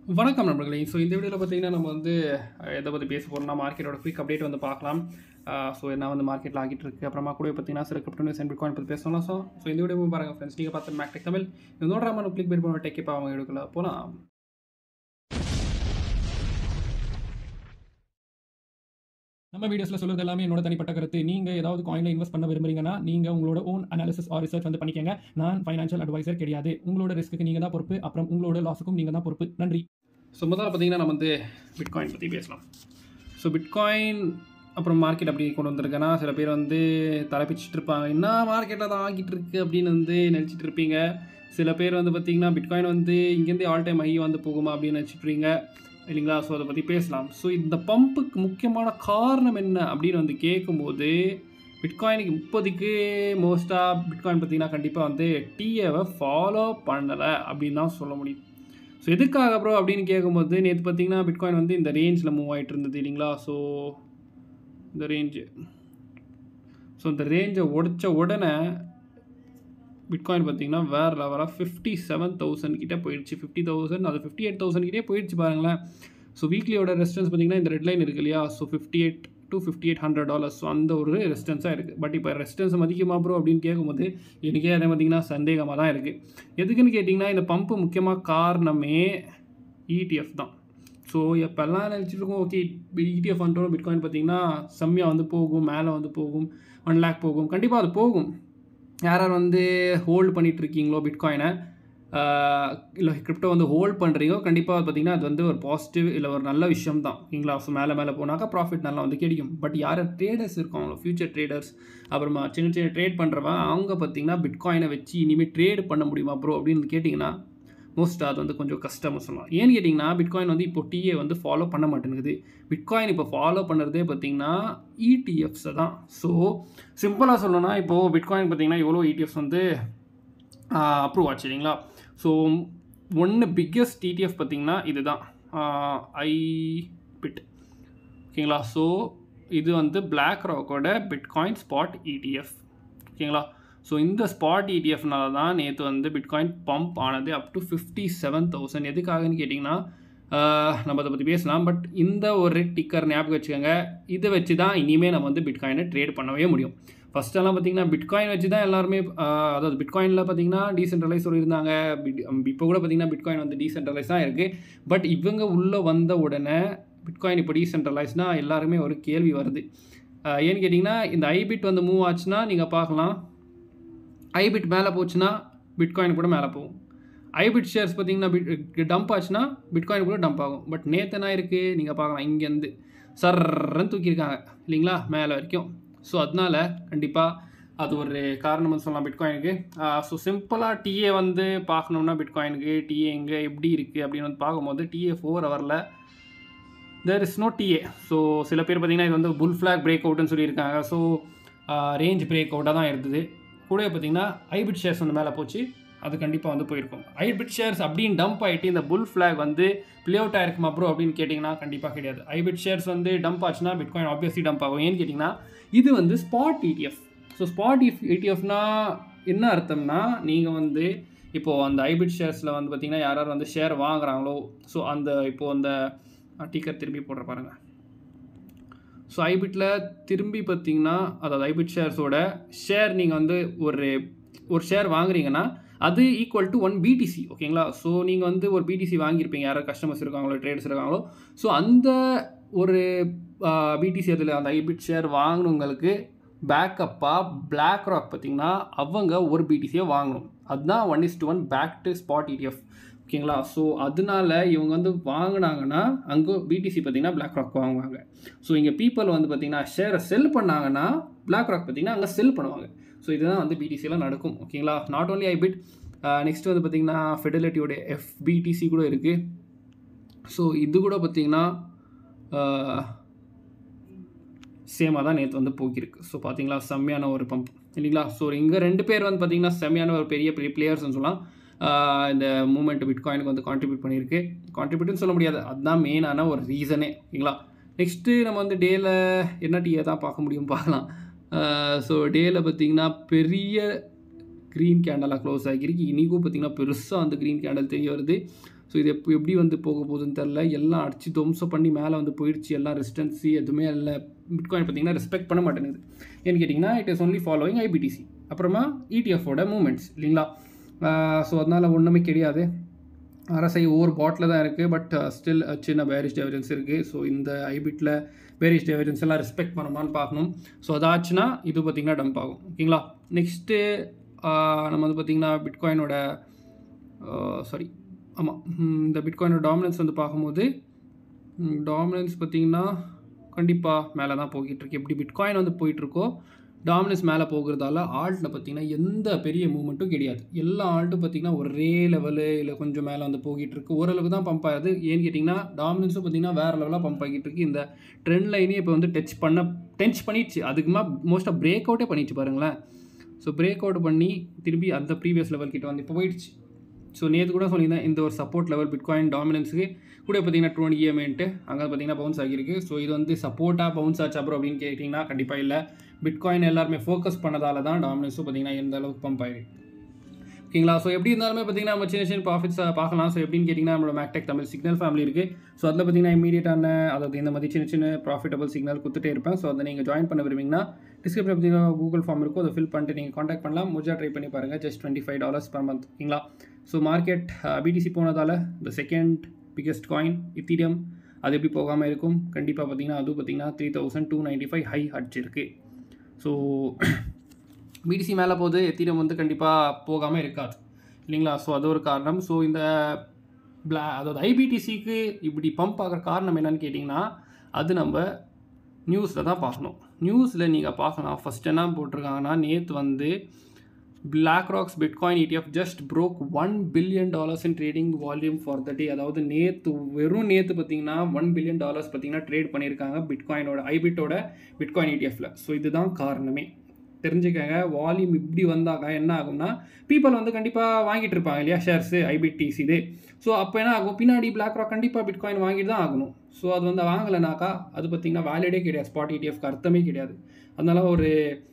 வணக்கம் நண்பர்களே ஸோ இந்த வீடியோவில் பார்த்தீங்கன்னா நம்ம வந்து அஹ், எதை பற்றி பேச போகிறோம்னா மார்க்கெட்டோட குயிக் அப்டேட் வந்து பார்க்கலாம் ஸோ என்ன வந்து மார்க்கெட்டில் ஆகிட்டு இருக்கு அப்புறமா கூட பார்த்தீங்கன்னா சில கிரிப்டோ நியூஸ் அண்ட் பிட்காயின் பற்றி பேசலாம் ஸோ ஸோ இந்த வீடியோ பாருங்கள் ஃப்ரெண்ட்ஸ் நீங்கள் பார்த்து மேக்டெக் தமிழ் இது நோடாமல் கிளிக் பண்ணி போன டெக் இப்போ அவங்க வீடியோக்குள்ள போகலாம் நம்ம வீடியோஸில் சொல்கிறது எல்லாமே என்னோட தனிப்பட்ட கருத்து நீங்கள் ஏதாவது காயினில் இன்வெஸ்ட் பண்ண விரும்புறீங்கன்னா நீங்கள் உங்களோட ஓன் அனாலிசிஸ் ஆர் ரிசர்ச் வந்து பண்ணிக்கங்க நான் ஃபைனான்ஷியல் அட்வைசர் கிடையாது உங்களோட ரிஸ்க்கு நீங்கள் தான் பொறுப்பு அப்புறம் உங்களோட லாஸுக்கும் நீங்கள் தான் பொறுப்பு நன்றி ஸோ முதல்ல பார்த்தீங்கன்னா நம்ம வந்து பிட்காயின் பற்றி பேசலாம் ஸோ பிட்காயின் அப்புறம் மார்க்கெட் அப்படி கொண்டு வந்திருக்கேன்னா சில பேர் வந்து தலைப்பிச்சுட்டு இருப்பாங்க என்ன மார்க்கெட்டில் தான் ஆகிட்டு இருக்கு அப்படின்னு வந்து நினச்சிட்டு இருப்பீங்க சில பேர் வந்து பார்த்தீங்கன்னா பிட்காயின் வந்து இங்கேருந்து ஆல் டைம் ஹை வந்து போகுமா அப்படின்னு நினச்சிட்ருப்பீங்க இல்லைங்களா ஸோ அதை பற்றி பேசலாம் ஸோ இந்த பம்புக்கு முக்கியமான காரணம் என்ன அப்படின்னு வந்து கேட்கும்போது பிட்காயினுக்கு இப்போதைக்கு மோஸ்ட்டாக பிட்காயின் பார்த்தீங்கன்னா கண்டிப்பாக வந்து டிஏவை ஃபாலோ பண்ணலை அப்படின்னு தான் சொல்ல முடியும் ஸோ எதுக்காக ப்ரோ அப்படின்னு கேட்கும்போது நேற்று பார்த்தீங்கன்னா பிட்காயின் வந்து இந்த ரேஞ்சில் மூவ் ஆகிட்டு இருந்தது இல்லைங்களா ஸோ இந்த ரேஞ்சு ஸோ இந்த ரேஞ்சை உடைச்ச உடனே பிட்காயின் பார்த்தீங்கன்னா வேறு லெவலாக ஃபிஃப்டி செவன் தௌசண்ட் கிட்டே போயிடுச்சு ஃபிஃப்டி தௌசண்ட் அது ஃபிஃப்டி எயிட் தௌசண்ட் கிட்டே போயிடுச்சு பாருங்களேன் ஸோ வீக்லியோட ரெசிஸ்டன்ஸ் பார்த்தீங்கன்னா இந்த ரெட் லைன் இருக்கு இல்லையா so fifty eight to fifty eight hundred dollars so அந்த ஒரு ரெசிஸ்டன்ஸாக இருக்குது பட் இப்போ ரெசிஸ்டன்ஸ் மதிக்குமா ப்ரோ அப்படின்னு கேட்கும்போது எனக்கே அதே பார்த்தீங்கன்னா சந்தேகமாக தான் இருக்குது எதுக்குன்னு கேட்டிங்கன்னா இந்த பம்பு முக்கியமாக காரணமே இடிஎஃப் தான் ஸோ எப்போல்லாம் நினச்சிட்டு இருக்கோம் ஓகே இடிஎஃப் வந்துட்டோம் பிட்காயின் பார்த்தீங்கன்னா செம்மையாக வந்து போகும் மேலே வந்து போகும் ஒன் லேக் போகும் கண்டிப்பாக அது போகும் யார் யார் வந்து ஹோல்டு பண்ணிட்டு இருக்கீங்களோ பிட்காயினை இல்லை கிரிப்டோ வந்து ஹோல்ட் பண்ணுறீங்களோ கண்டிப்பாக பார்த்தீங்கன்னா அது வந்து ஒரு பாசிட்டிவ் இல்லை ஒரு நல்ல விஷயம் தான் ஓகேங்களா ஸோ மேலே மேலே போனாக்கா ப்ராஃபிட் நல்லா வந்து கிடைக்கும் பட் யார் ட்ரேடர்ஸ் இருக்காங்களோ ஃபியூச்சர் ட்ரேடர்ஸ் அப்புறமா சின்ன சின்ன ட்ரேட் பண்ணுறவன் அவங்க பார்த்தீங்கன்னா பிட்காயினை வச்சு இனிமேல் ட்ரேட் பண்ண முடியுமா ப்ரோ அப்படின்னு கேட்டிங்கன்னா மோஸ்ட் அது வந்து கொஞ்சம் கஷ்டமாக சொல்லலாம் ஏன்னு கேட்டிங்கன்னா பிட்காயின் வந்து இப்போ டிஏ வந்து ஃபாலோ பண்ண மாட்டேங்குது பிட்காயின் இப்போ ஃபாலோ பண்ணுறதே பார்த்தீங்கன்னா இடிஎஃப்ஸை தான் ஸோ சிம்பிளாக சொல்லணும்னா இப்போது பிட்காயின் பார்த்தீங்கன்னா எவ்வளோ இடிஎஃப்ஸ் வந்து அப்ரூவ் ஆச்சு இல்லைங்களா ஸோ ஒன்று பிக்கெஸ்ட் இடிஎஃப் பார்த்தீங்கன்னா இதுதான் ஐ பிட் ஓகேங்களா ஸோ இது வந்து பிளாக் ராக்கோட பிட்காயின் ஸ்பாட் இடிஎஃப் ஓகேங்களா ஸோ இந்த ஸ்பாட் இடிஎஃப்னால தான் நேற்று வந்து பிட்காயின் பம்ப் ஆனது up to fifty seven thousand எதுக்காகன்னு கேட்டிங்கன்னா ஆஹ், நம்ம அதை பற்றி பேசலாம் பட் இந்த ஒரு டிக்கர் ஞாபகம் வச்சுக்கோங்க இதை வச்சு தான் இனிமேல் நம்ம வந்து பிட்காயினை ட்ரேட் பண்ணவே முடியும் ஃபஸ்ட்டெல்லாம் பார்த்தீங்கன்னா பிட்காயின் வச்சு தான் எல்லாருமே ஆஹ், அதாவது பிட்காயினில் பார்த்தீங்கன்னா டீசென்ட்ரலைஸ் சொல்லியிருந்தாங்க பிட் இப்போ கூட பார்த்தீங்கன்னா பிட்காயின் வந்து டீசென்ட்ரலைஸ் தான் இருக்குது பட் இவங்க உள்ளே வந்த உடனே பிட்காயின் இப்போ டீசென்ட்ரலைஸ்னால் எல்லாருமே ஒரு கேள்வி வருது ஆஹ், ஏன்னு கேட்டிங்கன்னா இந்த ஐபிட் வந்து மூவ் ஆச்சுன்னா நீங்கள் பார்க்கலாம் ஐபிட் மேலே போச்சுன்னா பிட்காயின் கூட மேலே போகும் ஐபிட் ஷேர்ஸ் பார்த்தீங்கன்னா பிட் டம்ப் ஆச்சுன்னா பிட்காயின் கூட டம்ப் ஆகும் பட் நேற்று என்ன இருக்குது நீங்கள் பார்க்கலாம் இங்கேருந்து சர்றன்னு தூக்கியிருக்காங்க இல்லைங்களா மேலே வரைக்கும் ஸோ அதனால கண்டிப்பாக அது ஒரு காரணம் வந்து சொல்லலாம் பிட்காயினுக்கு ஸோ சிம்பிளாக டிஏ வந்து பார்க்கணுன்னா பிட்காயினுக்கு டிஏ எங்கே எப்படி இருக்குது அப்படின்னு வந்து பார்க்கும்போது டிஏ ஃபோர் ஹவரில் there is no TA so சில பேர் பார்த்தீங்கன்னா இது வந்து புல் ஃப்ளாக் பிரேக் அவுட்னு சொல்லியிருக்காங்க ஸோ ரேஞ்ச் பிரேக் அவுட்டாக தான் இருந்தது கூடவே பார்த்தீங்கன்னா ஐபிட் ஷேர்ஸ் வந்து மேலே போச்சு அது கண்டிப்பாக வந்து போயிருக்கும் ஐபிட் ஷேர்ஸ் அப்படின்னு டம்ப் ஆகிட்டு இந்த புல் ஃப்ளாக் வந்து ப்ளே அவுட் ஆயிருக்குமா ப்ரோ அப்படின்னு கேட்டிங்கன்னா கண்டிப்பாக கிடையாது ஐபிட் ஷேர்ஸ் வந்து டம்ப் ஆச்சுன்னா பிட்காயின் ஆப்வியஸ்லி டம்ப் ஆகும் ஏன்னு கேட்டிங்கன்னா இது வந்து ஸ்பாட் இடிஎஃப் ஸோ ஸ்பாட் இடிஎஃப்னா என்ன அர்த்தம்னா நீங்கள் வந்து இப்போது அந்த ஐபிட் ஷேர்ஸில் வந்து பார்த்தீங்கன்னா யார் யார் வந்து ஷேர் வாங்குறாங்களோ ஸோ அந்த இப்போது அந்த டிக்கர் திரும்பி போடுற பாருங்கள் ஸோ ஐபிட்டில் திரும்பி பார்த்தீங்கன்னா அதாவது ஐபிட் ஷேர்ஸோட ஷேர் நீங்கள் வந்து ஒரு ஒரு ஷேர் வாங்குறீங்கன்னா அது ஈக்குவல் டு ஒன் பிடிசி ஓகேங்களா ஸோ நீங்கள் வந்து ஒரு பிடிசி வாங்கியிருப்பீங்க யாரோ கஸ்டமர்ஸ் இருக்காங்களோ ட்ரேடர்ஸ் இருக்காங்களோ ஸோ அந்த ஒரு பிடிசி அதில் அந்த ஐபிட் ஷேர் வாங்கினவங்களுக்கு பேக்கப்பாக பிளாக் ராக் பார்த்தீங்கன்னா அவங்க ஒரு பிடிசியை வாங்கணும் அதுதான் one is to one back to spot ETF ஓகேங்களா ஸோ அதனால இவங்க வந்து வாங்கினாங்கன்னா அங்கே பிடிசி பார்த்தீங்கன்னா பிளாக் ராக் வாங்குவாங்க ஸோ இங்கே பீப்பிள் வந்து பார்த்தீங்கன்னா ஷேரை செல் பண்ணாங்கன்னா பிளாக் ராக் பார்த்தீங்கன்னா அங்கே செல் பண்ணுவாங்க ஸோ இதுதான் வந்து பிடிசியில் நடக்கும் ஓகேங்களா நாட் ஓன்லி ஐபிட் நெக்ஸ்ட் வந்து பார்த்தீங்கன்னா ஃபெடலிட்டியோட எஃபிடிசி கூட இருக்குது ஸோ இது கூட பார்த்தீங்கன்னா சேமாக தான் நேற்று வந்து போக்கியிருக்கு ஸோ பார்த்தீங்களா செம்மையான ஒரு பம்ப் இல்லைங்களா ஸோ இங்கே ரெண்டு பேர் வந்து பார்த்தீங்கன்னா செம்மையான ஒரு பெரிய பெரிய பிளேயர்ஸ்னு சொல்லலாம் ஆஹ் இந்த மூமெண்ட் பிட்காயினுக்கு வந்து கான்ட்ரிபியூட் பண்ணியிருக்கு கான்ட்ரிபியூட்னு சொல்ல முடியாது அதுதான் மெயினான ஒரு ரீசனே ஓகேங்களா நெக்ஸ்ட்டு நம்ம வந்து டேயில் என்ன டீயை தான் பார்க்க முடியும் பார்க்கலாம் ஸோ டேயில் பார்த்தீங்கன்னா பெரிய க்ரீன் கேண்டலாக க்ளோஸ் ஆகிருக்கு இன்றைக்கும் பார்த்தீங்கன்னா பெருசாக வந்து க்ரீன் கேண்டல் தெரிய வருது ஸோ இது எப்போ எப்படி வந்து போக போகுதுன்னு தெரில எல்லாம் அடிச்சு துவம்சம் பண்ணி மேலே வந்து போயிடுச்சு எல்லாம் ரெசிஸ்டன்சி எதுவுமே இல்லை பிட்காயின் பார்த்தீங்கன்னா ரெஸ்பெக்ட் பண்ண மாட்டேங்குது ஏன்னு கேட்டிங்கன்னா it is only following IBTC அப்புறமா இடிஎஃபோட மூமெண்ட்ஸ் இல்லைங்களா ஸோ அதனால் ஒன்றுமே கிடையாது அரசை ஓவர் பாட்டில் தான் இருக்குது பட் ஸ்டில் சின்ன பேரிஷ் டெவரன்ஸ் இருக்குது ஸோ இந்த ஐபிட்டில் பேரிஷ் டெவரன்ஸ் எல்லாம் ரெஸ்பெக்ட் பண்ணுமான்னு பார்க்கணும் ஸோ அதாச்சுன்னா இது பார்த்திங்கன்னா டம்ப் ஆகும் ஓகேங்களா நெக்ஸ்ட்டு நம்ம வந்து பார்த்திங்கன்னா பிட்காயினோட சாரி ஆமாம் இந்த பிட்காயினோட டாமினன்ஸ் வந்து பார்க்கும்போது டாமினன்ஸ் பார்த்திங்கன்னா கண்டிப்பாக மேலே தான் போய்கிட்டு இருக்கு எப்படி பிட்காயின் வந்து போயிட்டுருக்கோ டாமினன்ஸ் மேலே போகிறதால ஆல்ட்டில் பார்த்தீங்கன்னா எந்த பெரிய மூமெண்ட்டும் கிடையாது எல்லா ஆல்ட்டும் பார்த்தீங்கன்னா ஒரே லெவலு இல்லை கொஞ்சம் மேலே வந்து போகிட்டு இருக்கு ஓரளவுக்கு தான் பம்ப் ஆகுது ஏன்னு கேட்டிங்கன்னா டாமினன்ஸும் பார்த்தீங்கன்னா வேறு லெவலாக பம்ப் ஆகிட்டு இருக்கு இந்த ட்ரெண்ட் லைனே இப்போ வந்து டச் பண்ண டச் பண்ணிடுச்சு அதுக்குமா மோஸ்ட்டாக பிரேக் அவுட்டே பண்ணிடுச்சு பாருங்களேன் ஸோ பிரேக் அவுட் பண்ணி திரும்பி அந்த ப்ரீவியஸ் லெவல் கிட்ட வந்து இப்போ போயிடுச்சு ஸோ நேற்று கூட சொல்லியிருந்தேன் இந்த ஒரு சப்போர்ட் லெவல் பிட்காயின் டாமினன்ஸுக்கு கூட பார்த்தீங்கன்னா டுவெண்ட்டி இஎம்ஏன்ட்டு அங்கே பார்த்தீங்கன்னா பவுன்ஸ் ஆகியிருக்கு ஸோ இது வந்து சப்போர்ட்டாக பவுன்ஸ் ஆச்சு அப்புறம் அப்படின்னு கேட்டிங்கன்னா கண்டிப்பாக இல்லை பிட்காயின் எல்லாருமே ஃபோக்கஸ் பண்ணதால தான் டாமினன்ஸும் பார்த்தீங்கன்னா எந்த அளவுக்கு பம்ப் ஆகிருக்கு ஓகேங்களா ஸோ எப்படி இருந்தாலுமே பார்த்தீங்கன்னா நம்ம சின்ன சின்ன ப்ராஃபிட்ஸ் பார்க்கலாம் ஸோ எப்படின்னு கேட்டிங்கன்னா நம்மளோட மேக்டெக் தமிழ் சிக்னல் ஃபேமிலி இருக்குது ஸோ அதில் பார்த்தீங்கன்னா இமீடியட்டான அதாவது இந்த மாதிரி சின்ன சின்ன ப்ராஃபிட்டபிள் சிக்னல் கொடுத்துட்டே இருப்பேன் ஸோ அதை நீங்கள் ஜாயின் பண்ண விரும்பிங்கன்னா டிஸ்கிரிப்ஷன் பார்த்தீங்கன்னா கூகுள் ஃபார்ம் இருக்கும் அதை ஃபில் பண்ணிட்டு நீங்கள் காண்டாக்ட் பண்ணலாம் முடிஞ்சா ட்ரை பண்ணி பாருங்கள் just twenty five dollars per month ஓகேங்களா ஸோ மார்க்கெட் பிடிசி போனதால் இந்த செகண்ட் பிக்கெஸ்ட் காயின் இத்தீரியம் அது எப்படி போகாமல் இருக்கும் கண்டிப்பாக பார்த்தீங்கன்னா அது பார்த்தீங்கன்னா three thousand two ninety five high அடிச்சிருக்கு ஸோ பிடிசி மேலே போகுது எத்தீரியம் வந்து கண்டிப்பாக போகாமல் இருக்காது இல்லைங்களா ஸோ அது ஒரு காரணம் ஸோ இந்த பிளா அதாவது ஐபிடிசிக்கு இப்படி பம்ப் ஆகிற காரணம் என்னன்னு கேட்டிங்கன்னா அது நம்ம நியூஸில் தான் பார்க்கணும் நியூஸில் நீங்கள் பார்க்கலாம் ஃபஸ்ட் என்ன போட்டிருக்காங்கன்னா நேற்று வந்து BlackRock's bitcoin ETF just broke one billion dollars in trading volume for the day அதாவது நேற்று வெறும் நேற்று பார்த்தீங்கன்னா ஒன் பில்லியன் டாலர்ஸ் பார்த்தீங்கன்னா ட்ரேட் பண்ணியிருக்காங்க பிட்காயினோட ஐபிட்டோட பிட்காயின் இடிஎஃப்ல ஸோ இதுதான் காரணமே தெரிஞ்சுக்கங்க வால்யூம் இப்படி வந்தாக்கா என்ன ஆகும்னா பீப்பிள் வந்து கண்டிப்பாக வாங்கிட்டு இருப்பாங்க இல்லையா ஷேர்ஸு ஐபிடிசி இது ஸோ அப்போ என்ன ஆகும் பின்னாடி பிளாக் ராக் கண்டிப்பாக பிட்காயின் வாங்கிட்டு தான் ஆகணும் ஸோ அது வந்து வாங்கலைனாக்கா அது பார்த்திங்கன்னா வேலிடே கிடையாது ஸ்பாட் இடிஎஃப்க்கு அர்த்தமே கிடையாது அதனால ஒரு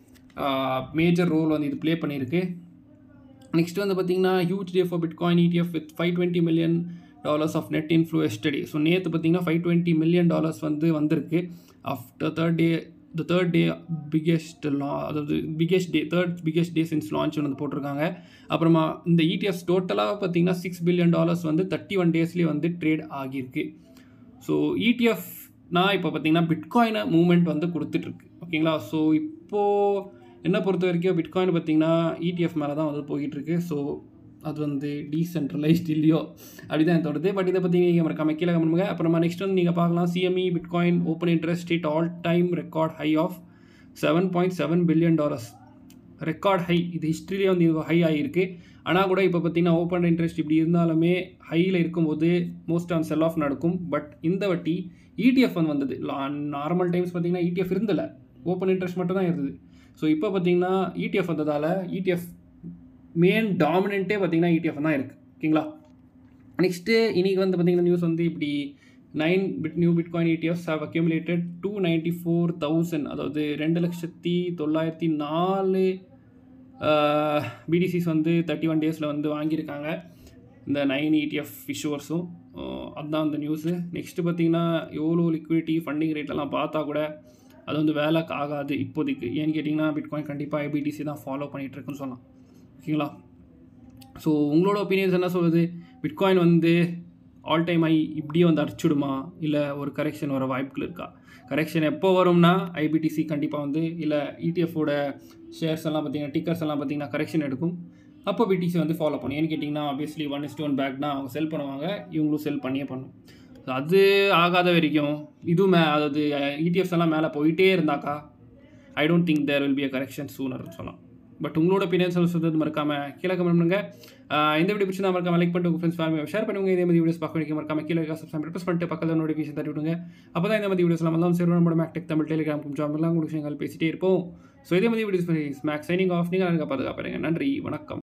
மேஜர் ரோல் வந்து இது ப்ளே பண்ணியிருக்கு நெக்ஸ்ட் வந்து பார்த்தீங்கன்னா huge day for bitcoin ETF with five twenty million dollars of net inflow எஸ்டடி ஸோ நேற்று பார்த்தீங்கன்னா ஃபைவ் டுவெண்ட்டி மில்லியன் டாலர்ஸ் வந்து வந்திருக்கு after third day the third day biggest லா அதாவது biggest day third biggest day since launch வந்து போட்டிருக்காங்க அப்புறமா இந்த இடிஎஃப்ஸ் டோட்டலாக பார்த்தீங்கன்னா சிக்ஸ் பில்லியன் டாலர்ஸ் வந்து தேர்ட்டி ஒன் டேஸ்லேயே வந்து ட்ரேட் ஆகியிருக்கு ஸோ இடிஎஃப்னா இப்போ பார்த்தீங்கன்னா பிட்காயினை மூவ்மெண்ட் வந்து கொடுத்துட்ருக்கு ஓகேங்களா ஸோ இப்போது என்ன பொறுத்த வரைக்கும் பிட்காயின் பார்த்தீங்கன்னா இடிஎஃப் மேலே தான் வந்து போய்கிட்டு இருக்கு ஸோ அது வந்து டீசென்ட்ரலைஸ்ட் இல்லையோ அப்படி தான் தோணுது பட் இதை பற்றி நீங்கள் மறக்காம கீழே கமெண்ட் அப்புறமா நெக்ஸ்ட் வந்து நீங்கள் பார்க்கலாம் CME bitcoin open interest it all time record high of seven point seven billion dollars record high இது ஹிஸ்ட்ரியிலே வந்து இது ஹை ஆகிருக்கு ஆனால் கூட இப்போ பார்த்தீங்கன்னா ஓப்பன் இன்ட்ரெஸ்ட் இப்படி இருந்தாலுமே ஹையில் இருக்கும்போது மோஸ்ட் ஆன் செல் ஆஃப் நடக்கும் பட் இந்த வாட்டி இடிஎஃப் வந்து வந்தது நார்மல் டைம்ஸ் பார்த்தீங்கன்னா இடிஎஃப் இருந்தலை ஓப்பன் இன்ட்ரெஸ்ட் மட்டும் தான் இருந்தது ஸோ இப்போ பார்த்தீங்கன்னா இடிஎஃப் வந்ததால் இடிஎஃப் மெயின் டாமினண்ட்டே பார்த்தீங்கன்னா இடிஎஃப் தான் இருக்குது ஓகேங்களா நெக்ஸ்ட்டு இன்றைக்கி வந்து பார்த்தீங்கன்னா நியூஸ் வந்து இப்படி nine bit new bitcoin ETFs have accumulated two ninety four thousand அதாவது ரெண்டு லட்சத்தி தொள்ளாயிரத்தி நாலு பிடிசிஸ் வந்து தேர்ட்டி ஒன் டேஸில் வந்து வாங்கியிருக்காங்க இந்த நைன் இடிஎஃப் இஷ்யூவர்ஸும் அதுதான் அந்த நியூஸு நெக்ஸ்ட்டு பார்த்தீங்கன்னா எவ்வளோ லிக்விடிட்டி ஃபண்டிங் ரேட்லாம் பார்த்தா கூட அது வந்து வேலைக்கு ஆகாது இப்போதைக்கு ஏன்னு கேட்டிங்கன்னா பிட்காயின் கண்டிப்பாக ஐபிடிசி தான் ஃபாலோ பண்ணிகிட்ருக்குன்னு சொல்லலாம் ஓகேங்களா ஸோ உங்களோட ஒப்பீனியன்ஸ் என்ன சொல்லுது பிட்காயின் வந்து ஆல் டைம் ஐ இப்படியே வந்து அடிச்சுடுமா இல்லை ஒரு கரெக்ஷன் வர வாய்ப்புகள் இருக்கா கரெக்ஷன் எப்போ வரும்னா ஐபிடிசி கண்டிப்பாக வந்து இல்லை இடிஎஃபோட ஷேர்ஸ் எல்லாம் பார்த்தீங்கன்னா டிக்கர்ஸ் எல்லாம் பார்த்தீங்கன்னா கரெக்ஷன் எடுக்கும் அப்போ பிடிசி வந்து ஃபாலோ பண்ணும் ஏன்னு கேட்டிங்கன்னா ஆப்வியஸ்லி ஒன் இஸ்ட் ஒன் பேக்னா அவங்க செல் பண்ணுவாங்க இவங்களும் செல் பண்ணியே பண்ணும் ஸோ அது ஆகாத வரைக்கும் இதுவும் அதாவது இடிஎஃப்ஸ் எல்லாம் மேலே போயிட்டே இருந்தாக்கா I don't think there will be a correction sooner சொல்லலாம் பட் உங்களோட ஒப்பீனியன்ஸ் சொல்றது மறக்காம கீழே கமெண்ட் பண்ணுங்க இந்த வீடியோ பிடிச்சா மறக்காம லைக் பண்ணிட்டு உங்கள் ஃப்ரெண்ட்ஸ் ஃபேமிலி ஷேர் பண்ணுங்க இதே மாதிரி வீடியோஸ் பார்க்க வைக்க மறக்காம கீழே சப்ஸ்கிரைப் ப்ரெஸ் பண்ணிட்டு பக்கத்தில் நோட்டிஃபிகேஷன் தட்டி விடுங்க அப்போ தான் இந்த மாதிரி வீடியோஸ் எல்லாம் சரி நம்மளோட மேக்டெக் தமிழ் டெலிகிராம் கொஞ்சம் எல்லாம் உங்களுக்கு விஷயங்கள் பேசிட்டே இருப்போம் ஸோ இதே மாதிரி வீடியோஸ் ஸ்மாக் சைனிங் ஆஃப் நீங்கள் பாதுகாப்பாருங்க நன்றி வணக்கம்